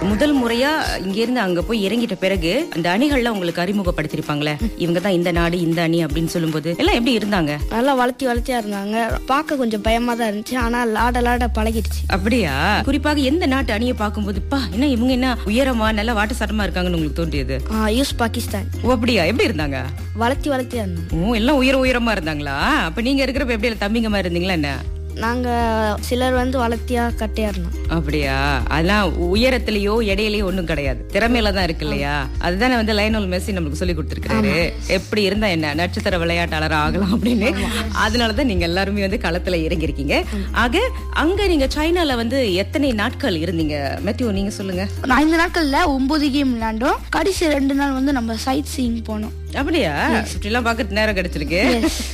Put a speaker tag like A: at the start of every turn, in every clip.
A: முதல் முறையா இங்க இருந்து அங்க போய் இறங்கிட்ட பிறகு அந்த அணிகள்லாம் உங்களுக்கு அறிமுகப்படுத்திருப்பாங்களே இவங்க தான் இந்த நாடு இந்த அணி அப்படின்னு சொல்லும்போது எல்லாம் எப்படி இருந்தாங்க
B: நல்லா வளர்த்தி வளர்த்தியா இருந்தாங்க பார்க்க கொஞ்சம் பயமா தான் இருந்துச்சு ஆனா லாட லாட பழகிடுச்சு
A: அப்படியா குறிப்பாக எந்த நாட்டு அணியை பார்க்கும்போது பா என்ன இவங்க என்ன உயரமா நல்லா வாட்ட சட்டமா இருக்காங்கன்னு உங்களுக்கு தோன்றியது
B: யூஸ் பாகிஸ்தான்
A: ஓ அப்படியா எப்படி இருந்தாங்க
B: வளர்த்தி வளர்த்தியா இருந்தாங்க
A: ஓ எல்லாம் உயர உயரமா இருந்தாங்களா அப்ப நீங்க இருக்கிறப்ப எப்படி எல்லாம் தம்பிங்க மாதிரி இருந்தீங்களா என்ன
B: நாங்க சிலர் வந்து வளர்த்தியா கட்டையா இருந்தோம்
A: அப்படியா அதெல்லாம் உயரத்திலயோ எடையிலயோ ஒண்ணும் கிடையாது திறமையில தான் இருக்கு இல்லையா அதுதானே வந்து லைனோல் மெஸ்ஸி நம்மளுக்கு சொல்லி கொடுத்திருக்காரு எப்படி இருந்தா என்ன நட்சத்திர விளையாட்டாளர் ஆகலாம் அப்படின்னு அதனாலதான் நீங்க எல்லாருமே வந்து களத்துல இறங்கியிருக்கீங்க ஆக அங்க நீங்க சைனால வந்து எத்தனை நாட்கள் இருந்தீங்க மெத்தியோ நீங்க சொல்லுங்க
B: ஐந்து நாட்கள்ல ஒன்பது கேம் விளையாண்டோம் கடைசி ரெண்டு நாள் வந்து நம்ம சைட் சீயிங் போனோம்
A: அப்படியா சுற்றிலாம் பார்க்க நேரம் கிடைச்சிருக்கு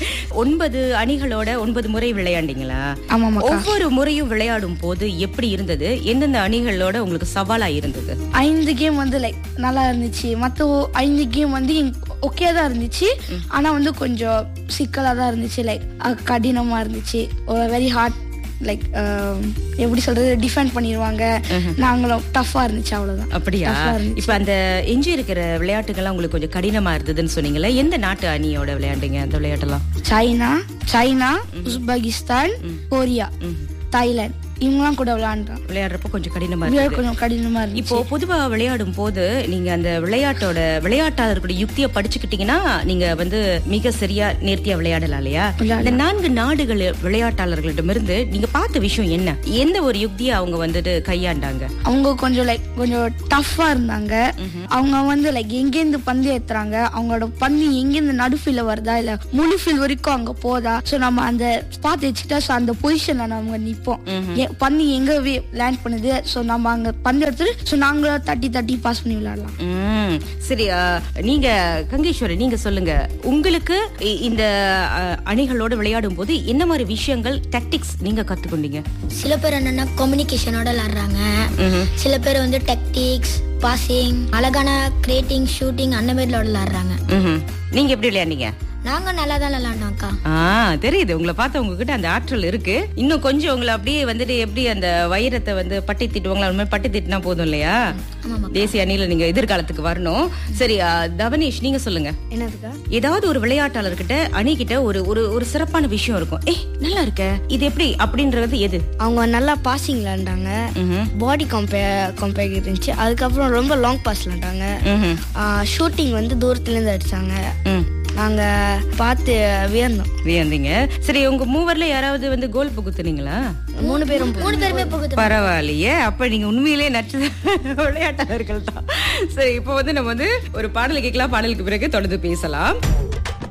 A: ஒன்பது அணிகளோட ஒன்பது முறை விளையாண்டீங்களா
B: ஆமாமா
A: ஒவ்வொரு முறையும் விளையாடும் போது எப்படி இருந்தது எந்தெந்த அணிகளோட உங்களுக்கு சவாலா இருந்தது
B: ஐந்து கேம் வந்து லைக் நல்லா இருந்துச்சு மற்ற ஐந்து கேம் வந்து ஓகே தான் இருந்துச்சு ஆனா வந்து கொஞ்சம் சிக்கலா தான் இருந்துச்சு லைக் கடினமா இருந்துச்சு வெரி ஹார்ட் லைக் எப்படி சொல்றது டிஃபெண்ட் பண்ணிடுவாங்க நாங்களும் டஃபா இருந்துச்சு அவ்வளவுதான்
A: அப்படியா
B: Tough ஆ இருந்துச்சு.
A: இப்ப அந்த எஞ்சி இருக்கிற விளையாட்டுகள்லாம் உங்களுக்கு கொஞ்சம் கடினமா இருந்ததுன்னு சொன்னீங்கல்ல எந்த நாட்டு அணியோட விளையாண்டீங்க அந்த விளையாட்டெல்லாம்
B: China China Uzbekistan Korea Thailand இவங்கலாம் கூட விளையாண்டோம்
A: விளையாடுறப்ப கொஞ்சம் கடினமா
B: இது
A: இருந்தது
B: கொஞ்சம் கடினமா இருந்துச்சு
A: இப்போ பொதுவா விளையாடும் போது நீங்க அந்த விளையாட்டோட விளையாட்டாளர்களுடைய யுக்தியை படிச்சுக்கிட்டீங்கன்னா நீங்க வந்து மிக சரியா நேர்த்தியா விளையாடலாம் இல்லையா இந்த நான்கு நாடுகள் விளையாட்டாளர்களிடமிருந்து நீங்க பார்த்த விஷயம் என்ன எந்த ஒரு யுக்தியை அவங்க வந்துட்டு கையாண்டாங்க
B: அவங்க கொஞ்சம் லைக் கொஞ்சம் டஃப்பா இருந்தாங்க அவங்க வந்து லைக் எங்கேருந்து பந்து ஏத்துறாங்க அவங்களோட பந்து எங்கேருந்து நடுஃபீல்ல வருதா இல்ல முழு ஃபீல் வரைக்கும் அங்க போதா சோ நம்ம அந்த ஸ்பாட் வச்சுட்டா சோ அந்த பொசிஷன்ல நம்ம நிப்போம் ஏ- பந்து எங்க லேண்ட் பண்ணுது சோ நம்ம அங்க பந்து எடுத்துட்டு சோ நாங்களும் தட்டி தட்டி பாஸ் பண்ணி விளையாடலாம்
A: ம், சரி ஆ, நீங்க கங்கேஸ்வரி நீங்க சொல்லுங்க உங்களுக்கு இ- இந்த ஆ, அணிகளோட விளையாடும் போது என்ன மாதிரி விஷயங்கள் டாக்டிக்ஸ் நீங்க கத்துக்கொண்டீங்க
C: சில பேர் என்னன்னா கம்யூனிகேஷனோட விளாடுறாங்க சில பேர் வந்து டெக்டிக்ஸ் பாசிங் அழகான கிரியேட்டிங் ஷூட்டிங் அந்த மாதிரி விளாடுறாங்க
A: ம்ஹும். நீங்க எப்படி விளையாண்டீங்க
C: நாங்க நல்லா தான் விளாண்டோம் அக்கா
A: ஆ தெரியுது உங்களை பார்த்து உங்ககிட்ட அந்த ஆற்றல் இருக்கு இன்னும் கொஞ்சம் உங்களை அப்படியே வந்துட்டு எப்படி அந்த வைரத்தை வந்து பட்டி திட்டுவாங்களா அந்த மாதிரி பட்டி திட்டினா போதும் இல்லையா தேசிய அணியில நீங்க எதிர்காலத்துக்கு வரணும் சரி ஆ, தவனேஷ் நீங்க சொல்லுங்க
B: என்னதுக்கா
A: ஏதாவது ஒரு விளையாட்டாளர்கிட்ட அணி கிட்ட ஒரு ஒரு ஒரு சிறப்பான விஷயம் இருக்கும் ஏய் நல்லா இருக்க இது எப்படி அப்படின்றது எது
B: அவங்க நல்லா பாசிங் விளையாண்டாங்க
A: ம்ஹும்.
B: பாடி கம்பே கம்பேர் இருந்துச்சு அதுக்கப்புறம் ரொம்ப லாங் பாஸ் விளையாண்டாங்க
A: ம்ஹும்.
B: ஷூட்டிங் வந்து தூரத்துல இருந்து அடிச்சாங்க
A: ம்.
B: நாங்க பார்த்து வியந்தோம்
A: வியந்தீங்க சரி உங்க மூவர்ல யாராவது வந்து கோல் புகுத்துனீங்களா
B: மூணு பேரும்
C: மூணு பேருமே புகுத்து
A: பரவாயில்லையே அப்ப நீங்க உண்மையிலேயே நச்சு விளையாட்டாளர்கள் தான் சரி இப்போ வந்து நம்ம வந்து ஒரு பாடல் கேட்கலாம் பாடலுக்கு பிறகு தொடர்ந்து பேசலாம்